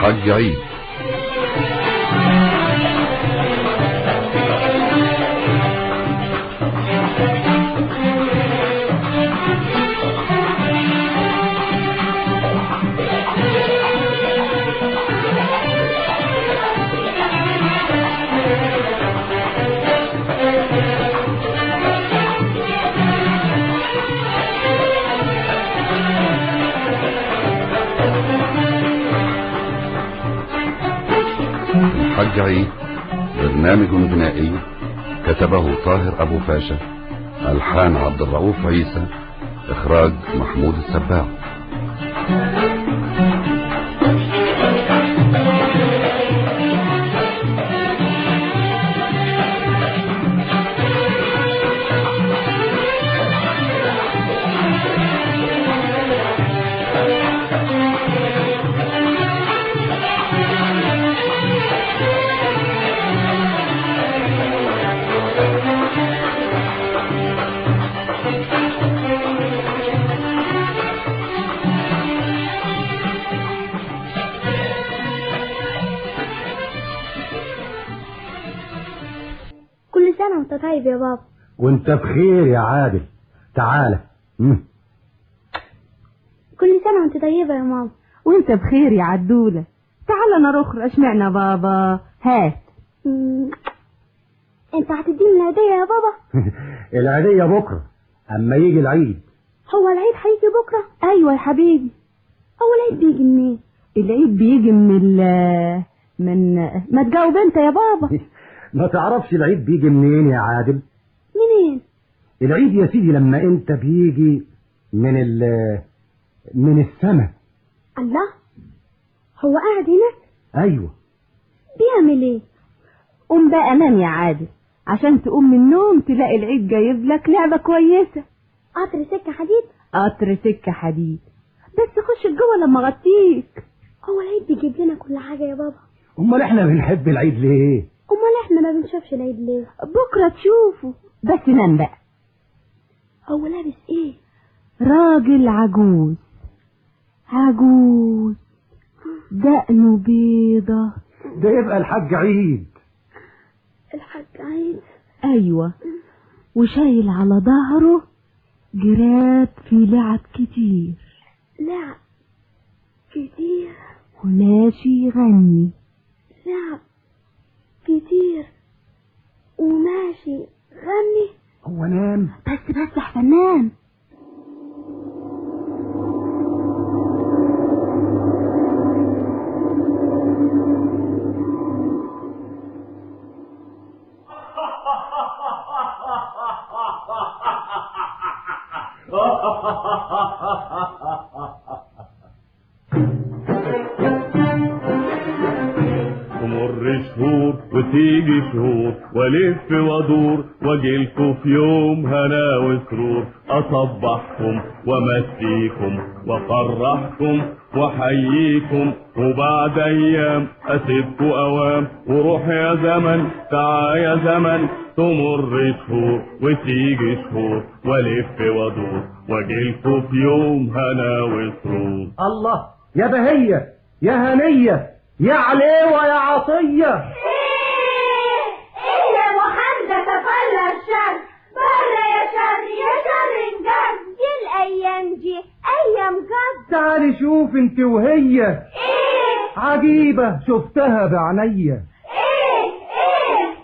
حج عيد حج عيد برنامج غنائي كتبه طاهر أبو فاشا ألحان عبد الرؤوف عيسى إخراج محمود السباع كل سنة وانت طيب يا بابا وانت بخير يا عادل تعالى مم. كل سنة وانت طيبة يا ماما وانت بخير يا عدولة تعال نروح اشمعنا بابا هات مم. انت هتديني الهدية يا بابا العيدية بكرة أما يجي العيد هو العيد هيجي بكرة ايوه يا حبيبي هو العيد بيجي منين العيد بيجي من ال من ما تجاوب انت يا بابا ما تعرفش العيد بيجي منين يا عادل منين العيد يا سيدي لما انت بيجي من ال من السماء الله هو قاعد هناك ايوه بيعمل ايه قوم بقى نام يا عادل عشان تقوم من النوم تلاقي العيد جايب لك لعبة كويسة قطر سكة حديد قطر سكة حديد بس خش جوه لما اغطيك هو العيد بيجيب لنا كل حاجة يا بابا امال احنا بنحب العيد ليه امال احنا ما بنشوفش العيد ليه بكرة تشوفه بس نام بقى هو لابس ايه راجل عجوز عجوز دقنه بيضة ده يبقى الحاج عيد الحاج عيد ايوه وشايل على ظهره جراب في لعب كتير لعب كتير وماشي يغني لعب كتير وماشي غني هو نام بس بس احسن نام تمر شهور وتيجي شهور والف وادور واجيلكوا في يوم هنا وسرور اصبحكم وامسيكم وافرحكم واحييكم وبعد ايام اسيبكوا اوام وروح يا زمن تعا يا زمن تمر شهور وتيجي شهور والف وادور واجيلكوا في يوم هنا وسرور الله يا بهية يا هنية يا عليوة يا عطية ايه ايه يا محمد تفلى الشر بره يا شر يا شر انجز دي الايام دي ايام جد تعالي شوف انت وهي ايه عجيبة شفتها بعينيا ايه ايه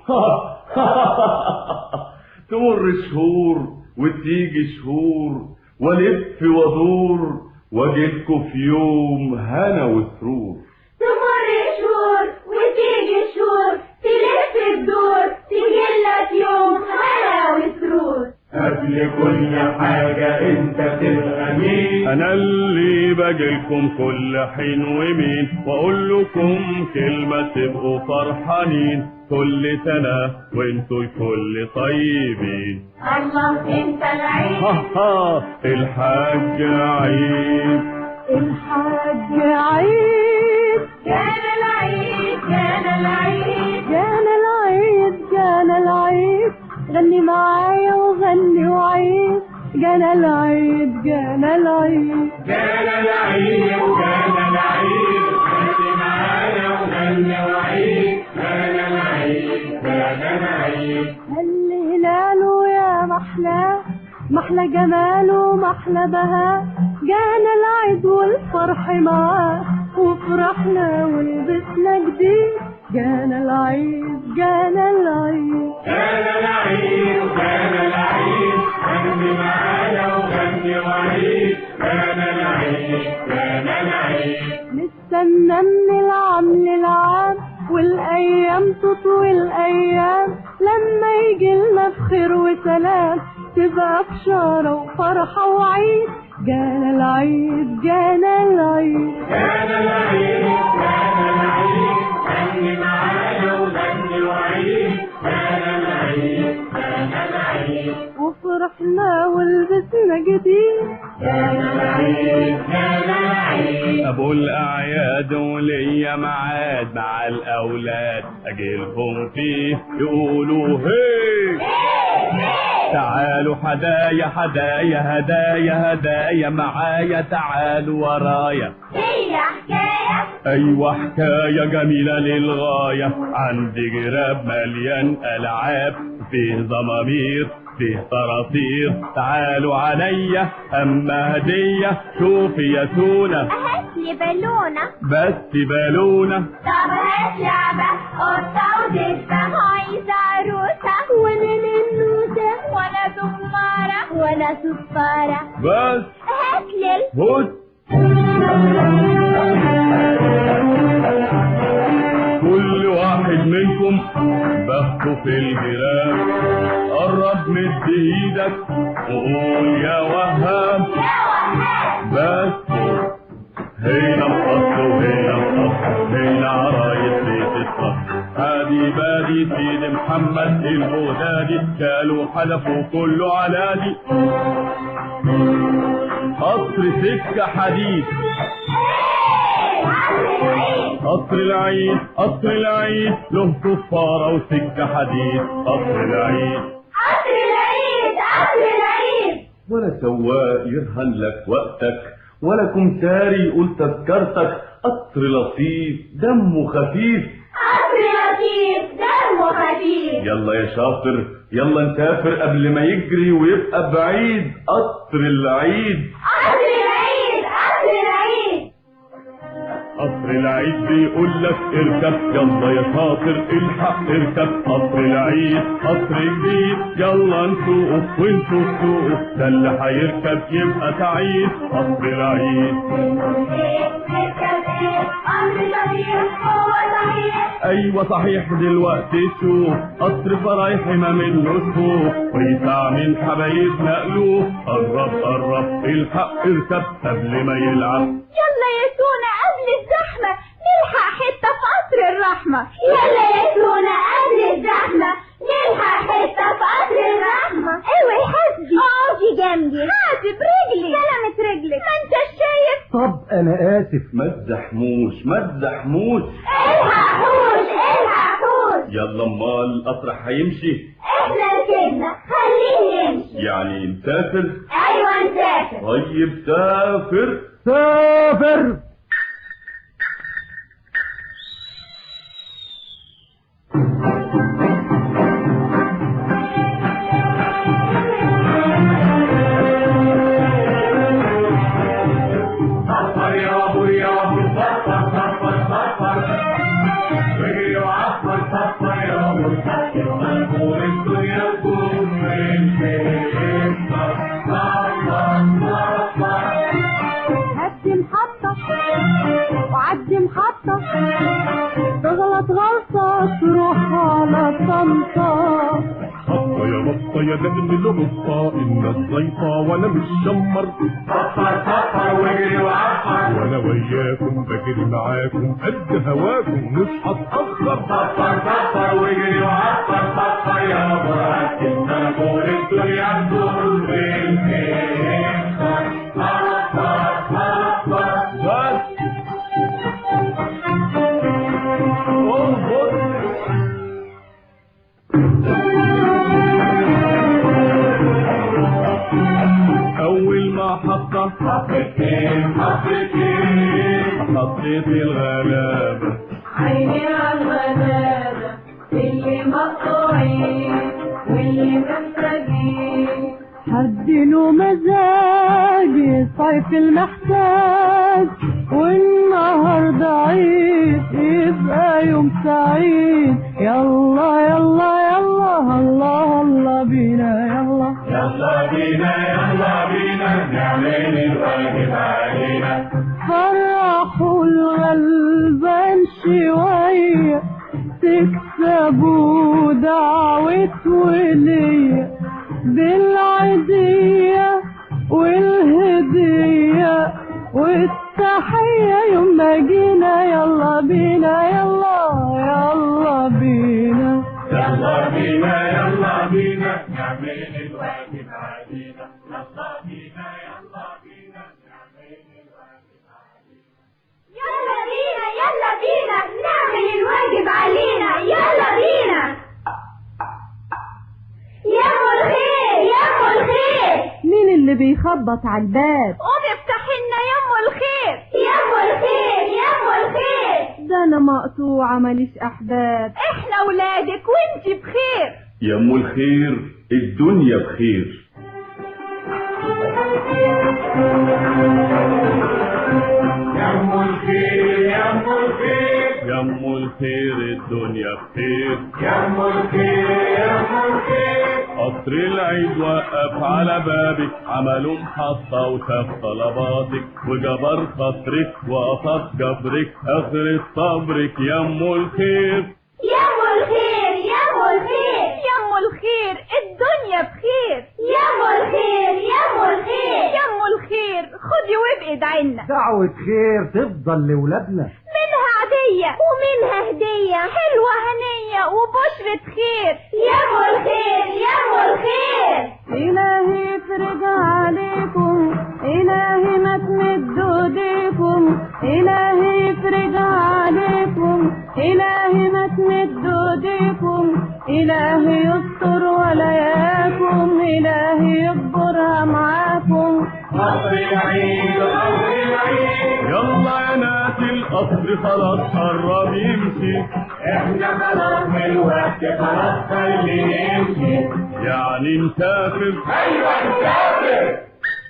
تمر شهور وتيجي شهور والف وادور واجيلكوا في يوم هنا وسرور تمر شهور وتيجي شهور تلف الدور تجيلك يوم هنا وسرور قبل كل حاجة انت تبقى مين انا اللي باجيلكم كل حين ومين واقول لكم كلمة تبقوا فرحانين كل سنة وانتوا الكل طيبين الله انت العيد ها ها الحاج عيد الحاج عيد كان العيد كان العيد جانا العيد جانا العيد غني معايا وغني وعيد جانا العيد جانا العيد كان العيد وكان العيد خلي معايا غني وعيد هلا العيد هلا العيد هل هلاله يا محلاه محلى جماله محلى بهاء جانا العيد والفرح معاه وفرحنا ولبسنا جديد جانا العيد جانا العيد كان العيد كان العيد غني معايا وغني وعيد كان العيد كان العيد نستنى من العام للعام والايام تطوي الايام لما يجي لنا بخير وسلام تبقى بشارة وفرحة وعيد جانا العيد جانا العيد كان العيد كان العيد غني معايا وغني وعيد كان العيد كان العيد وفرحنا ولبسنا جديد كان العيد كان العيد ابو الاعياد وليا ميعاد مع الاولاد اجيلهم فيه يقولوا هي تعالوا هدايا هدايا هدايا هدايا معايا تعالوا ورايا هي حكاية ايوه حكايه جميله للغايه عندي جراب مليان العاب فيه ضمامير فيه صراصير تعالوا عليا اما هديه شوفي يا سونا هات لي بالونة بس بالونه طب هات لعبة قطة ودبة عايزة عروسة وانا ننوسة وانا زمارة وانا صفارة بس هات لي هوت كل واحد منكم بخته في الجراب قرب مد ايدك وقول يا وهاب بس هنا الخط وهنا الخط هنا عرايس بيت الصف هادي بادي سيد محمد البغدادي كالوا حلفوا كله علادي قصر سكة حديد قصر العيد قصر العيد له صفارة وسكة حديد قصر العيد قصر العيد قصر العيد ولا سواق يرهن لك وقتك ولا كمساري يقول تذكرتك قطر لطيف دمه خفيف قصر لطيف دمه خفيف يلا يا شاطر يلا نسافر قبل ما يجري ويبقى بعيد قطر العيد قصر العيد قصر العيد قطر العيد بيقول لك اركب يلا يا شاطر الحق اركب قطر العيد قطر جديد يلا نسوقه وانتوا تسوقوا ده اللي هيركب يبقى سعيد قطر العيد ايه نركب ايه قصر لطيف هو صحيح ايوه صحيح دلوقتي شوف قطر فرايح ما منه سوق ويسع من حبايبنا قلوب قرب قرب الحق اركب قبل ما يلعب يلا يا سونا قبل الزحمة نلحق حتة في قصر الرحمة يلا يا سونا قبل الزحمة نلحق حتة في قصر الرحمة اوعي حسبي اقفي جنبي حاسب رجلي سلامة رجلك ما انت شايف طب انا اسف ما تزحموش ما تزحموش الحق حوش الحق حوش يلا امال القطر هيمشي احنا ركبنا خليه يمشي يعني نسافر ايوه نسافر طيب سافر سافر صفر يا ابو يا ابو صفر صفر صفر واجري وعفر صفر يا ابو صفر منقول الدنيا تكون من فين صفر صفر هدي محطة وعدي محطة تغلط غلطة تروح على طنطا حطة يا بطة يا دم القطة الناس ضيفة وانا مش شمر صفر صفر واجري وعفر وانا وياكم بجري معاكم قد هواكم مش هتأخر صفر صفر واجري وعفر صفر يا برات التنبور الدنيا تدور بالخير صفر صفر بس انظر أول ما حطة حطيتين حطيتين حطيت الغلابة عيني على الغلابة اللي مقطوعين واللي محتاجين حد له مزاج صيف المحتاج والنهارده عيد يبقى يوم سعيد يلا يلا يلا الله الله بينا يلا يلا بينا يلا بينا نعمل الواجب علينا فرحوا الغلبان شوية تكسبوا دعوة ولية بالعيدية والهدية والتحية يوم ما جينا يلا بينا يلا يلا بينا يلا بينا يلا بينا نعمل الواجب علينا يلا بينا يلا بينا نعمل الواجب يلا بينا يلا بينا نعمل الواجب علينا يلا بينا يا ام الخير يا ام الخير مين اللي بيخبط على الباب قوم افتح لنا يا ام الخير يا ام الخير يا ام الخير ده انا مقطوعة ماليش احباب احنا ولادك وانتي بخير يا ام الخير الدنيا بخير يا ام الخير يا ام الخير يا ام الخير الدنيا بخير يا ام الخير يا ام الخير قصر العيد وقف على بابك عملوا محطة وشاف طلباتك وجبر خاطرك وقصد جبرك اخر صبرك يا ام الخير يا ام الخير يا ام الخير يا ام الخير الدنيا بخير يا ام الخير يا ام الخير يا ام الخير خدي وابقي ادعينا دعوة خير تفضل لولادنا منها عادية ومنها هدية حلوة هنية وبشرة خير يا ام الخير يا ام الخير إلهي افرج عليكم إلهي ما تمدوا ايديكم إلهي افرج عليكم إلهي ما تمدوا ايديكم إلهي يستر ولاياكم إلهي يكبرها معاكم قصر العيد قصر العيد يلا يا ناس القصر خلاص قرب يمشي احنا خلاص من الوقت خلاص خليه يمشي يعني مسافر ايوه مسافر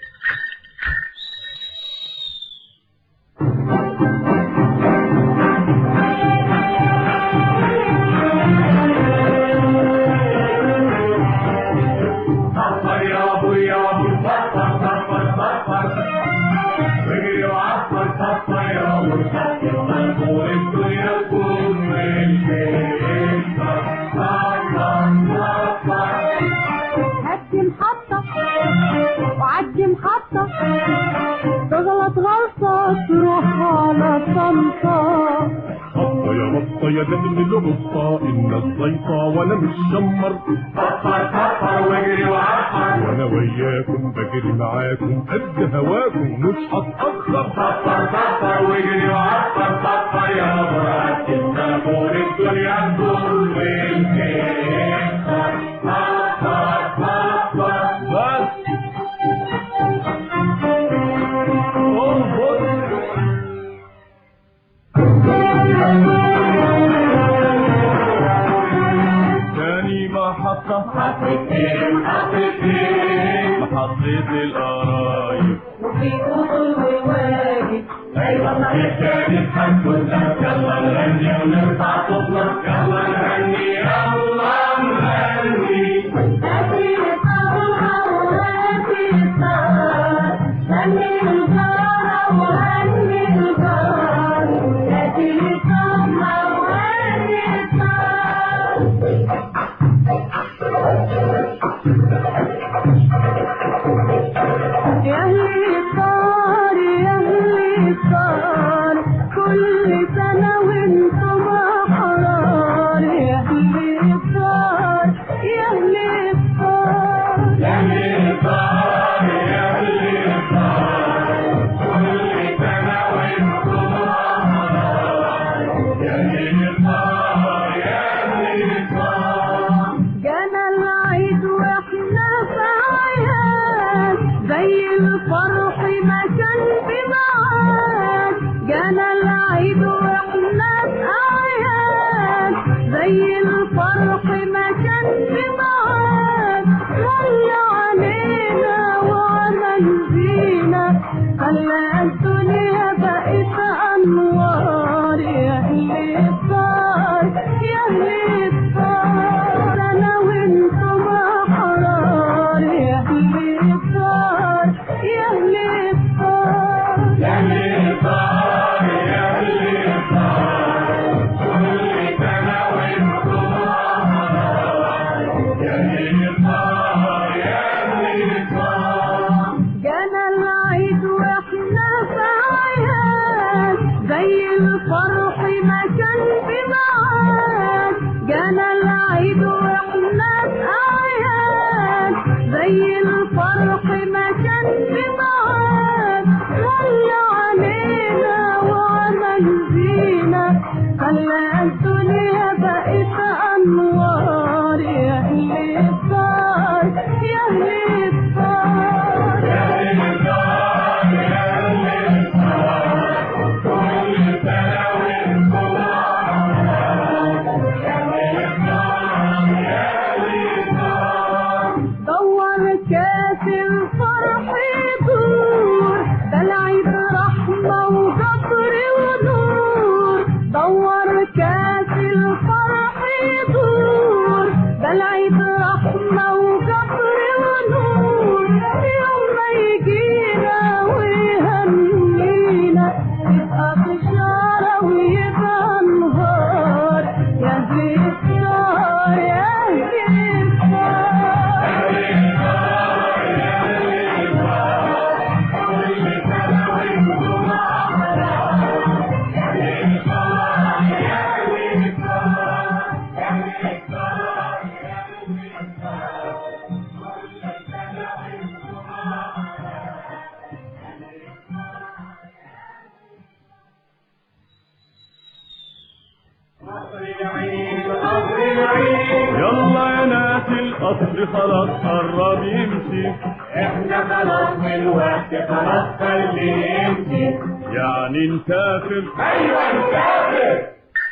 صفر يا ابو يا ابو صفر صفر صفر واجري وعفر صفر يا ابو صفر منصور الدنيا تكون من صفر صفر هدي محطة وعدي محطة تغلط غلطة تروح على طنطا بطة يا بطة يا جنن القطة إن الزيطة وأنا مش شمر صفر صفر واجري وعفر وأنا وياكم بجري معاكم قد هواكم مش هتأخر صفر صفر واجري وعفر صفر يا برات السافور الدنيا تدور بالخير صفر صفر بس انظر تاني محطة محطتين محطتين محطة القرايب وفي أصول وواجب أيوة صحيح تاني حنكونا يلا نغني ونرفع صوتنا يلا نغني يلا نغني هاتي الطاولة وهاتي الطار هني الجارة وهني الجار هاتي الطاولة وهاتي الطار يا أهل الصار يا أهل الصار كل سنة وانتم أحرار يا أهل الصار يا أهل الصار يا أهل الصار يا أهل الصار كل سنة وانتم أحرار يا أهل الصار يا أهل الصار جانا العيد واحنا في عياد زي الفرح ما كان في معاد جانا العيد واحنا في وعمل زينة خلى الدنيا بقت أنوار يا أهل الدار يا أهل الدار أنا وأنتم أحرار يا أهل الدار يا أهل الدار جانا العيد واحنا في عياد زي الفرح ما كان في معاد جانا العيد واحنا في عياد زي الفرح ما كان في معاد صلى علينا وعمل زينة خلى الدنيا بقت انوار يا اهل الدار يا اهل الدار دور كاس الفرح يدور ده العيد رحمة وجبر ونور دور كاس الفرح يدور ده العيد رحمة وجبر ونور يوم ما يجينا ويهنينا يبقى بشارة ويبقى نهار يا أهل الدار يا أهل الدار يلا يا ناس القصر خلاص قرب يمشي احنا خلاص من الوقت خلاص خليه يمشي يعني نسافر ايوه نسافر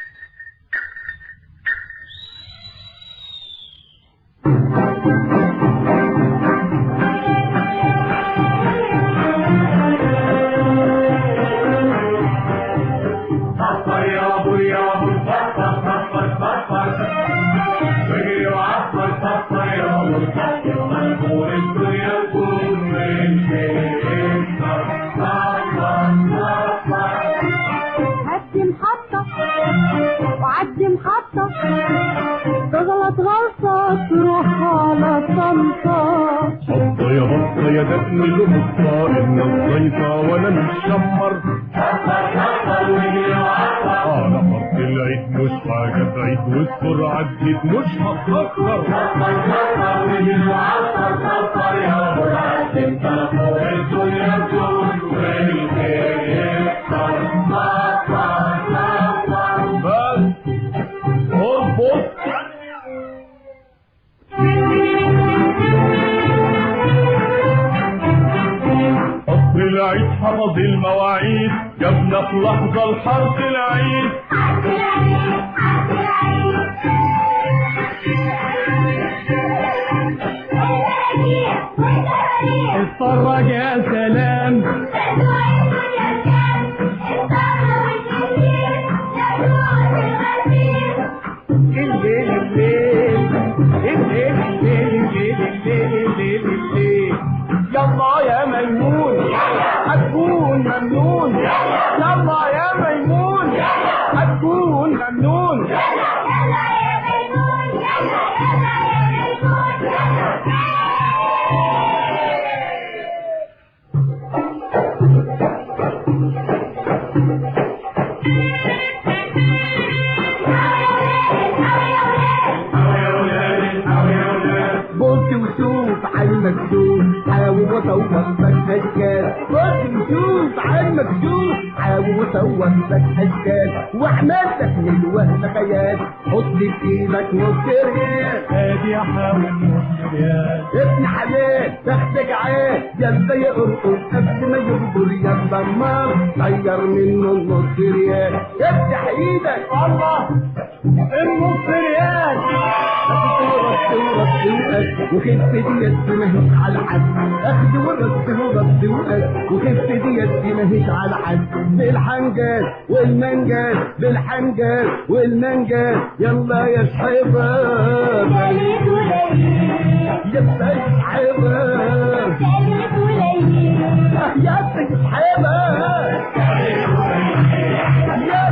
صفر يا ابو يا ابو صفر صفر صفر واجري وعفر صفر يا ابو صفر منقول الدنيا تكون من صفر صفر صفر هدي محطة وعدي محطة تغلط غلطة تروح على طنطا هطة يا هطة يا دقن الهطة إن الضيفة ولا نشمر صفر صفر واجري وعفر على خط العيد مش حاجة بعيد والسرعة تزيد مش هتأخر صفر صفر واجري وعفر صفر يا ابو العزم طرفه الدنيا تكون والخير يكتر صفر صفر بس اظبط قصر العيد حفظ المواعيد جابنا في لحظة الحرب العيد اتفرج يا سلام الليل الليل الليل الليل الليل الليل الليل الليل يلا يا ميمون هتكون ممنون يلا يا ميمون هتكون ممنون بص وشوف على المكتوب حاول وصوت لك اشكال بص وشوف على المكتوب حاول وصوت لك اشكال واحمدك من الوهم خيال حط في ايدك نص ريال ادي احاول يا ابن حلال تاخدك عاد يلا يرقص قبل ما يغدر يلا النار طير منه النص ريال افتح ايدك الله النص ريال صورة صورة وقد وخف ديت ماهيش على حد اخد ورد ورد وقد وخف ديت ماهيش على حد بالحنجات والمنجات بالحنجات والمنجات يلا يا شحباب تالت وليل يا شحباب تالت وليل يا شحباب يا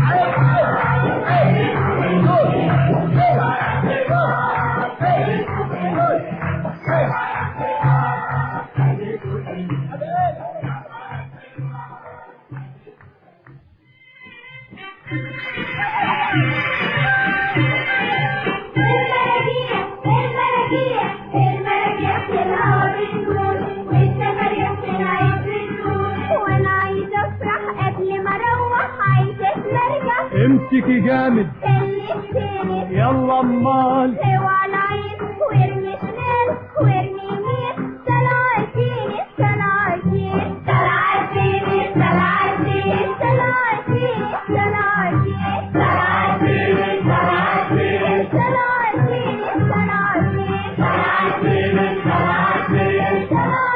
المراجيح المراجيح المراجيح في الهوا بتدور والسفرية بتنعيش بتدور وانا عايزة افرح قبل ما اروح عايزة اتمرجح امسكي جامد سلم سلم يلا امال اوعى العين وارمي شمال وارمي يمين طلعتيني طلعتيني طلعتيني طلعتيني طلعتيني طلعتيني طلعتيني طلعتيني طلعتيني طلعتيني طلعتيني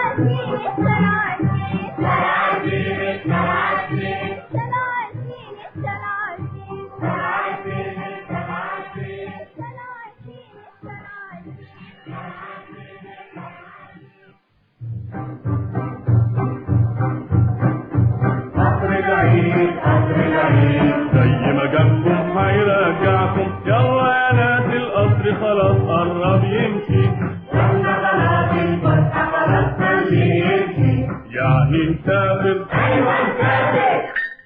قصر العيد قصر العيد زي ما جابكم هيرجعكم يلا يا ناس القصر خلاص قرب يمشي يلا خلاص الفسحة خلاص خليه يمشي يعني نسافر ايوه نسافر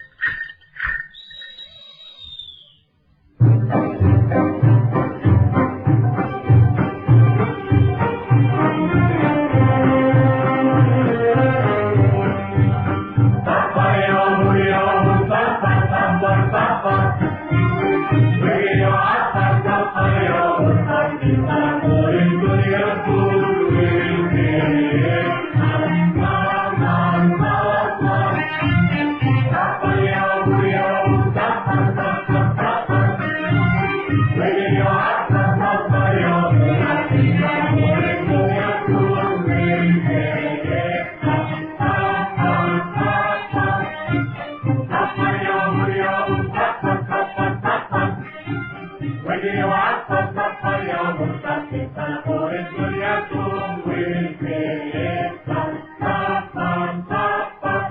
صفر يوم يوم صفر صفر صفر ويجي وعفر صفر يوم صفر صفر الدنيا طول والخير صفر يوم يوم صفر صفر صفر ويجي وعفر صفر يوم صفر الدنيا طول والخير صفر يوم يوم صفر صفر صفر وجري وعصر صفر يوم صفر صفر الدنيا تقوم والخير صفر صفر صفر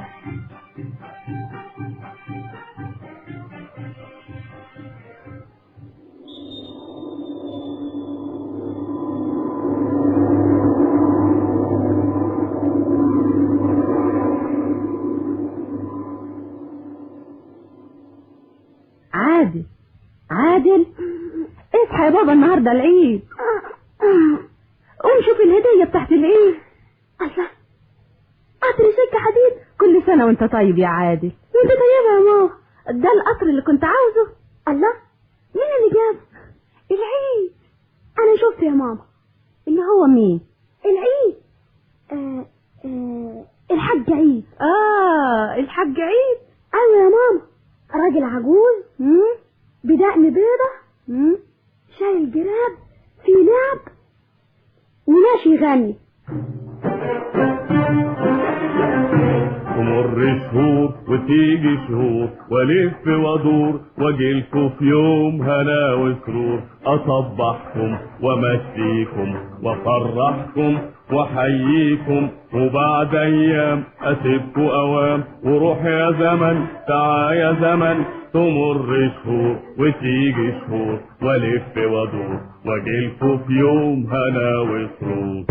عادل عادل اصحى يا بابا النهارده العيد قوم شوف الهدية بتاعت العيد الله قطر سكة حديد كل سنة وانت طيب يا عادل وانت طيبة يا ماما ده القطر اللي كنت عاوزه الله مين اللي جاب العيد انا شفت يا ماما اللي هو مين العيد آه آه الحاج عيد اه الحاج عيد ايوه يا ماما راجل عجوز مم؟ بدقن بيضة مم؟ شايل جراب في لعب وماشي يغني تمر شهور وتيجي شهور والف وادور واجيلكوا في يوم هنا وسرور اصبحكم وامسيكم وافرحكم واحييكم وبعد ايام اسيبكوا اوام وروح يا زمن تعا يا زمن تمر شهور وتيجي شهور والف وادور واجيلكوا في يوم هنا وسرور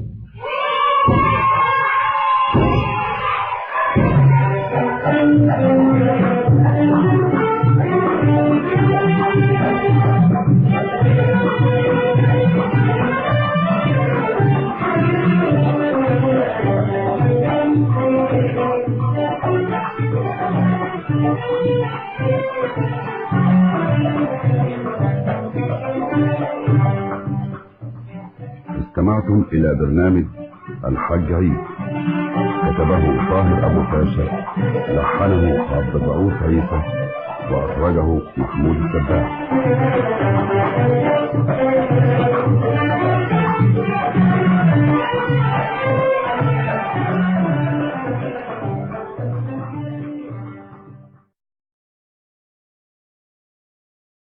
استمعتم إلى برنامج الحج عيد كتبه طاهر أبو فاشا لحنه عبد الرؤوف عيسى وأخرجه محمود السباح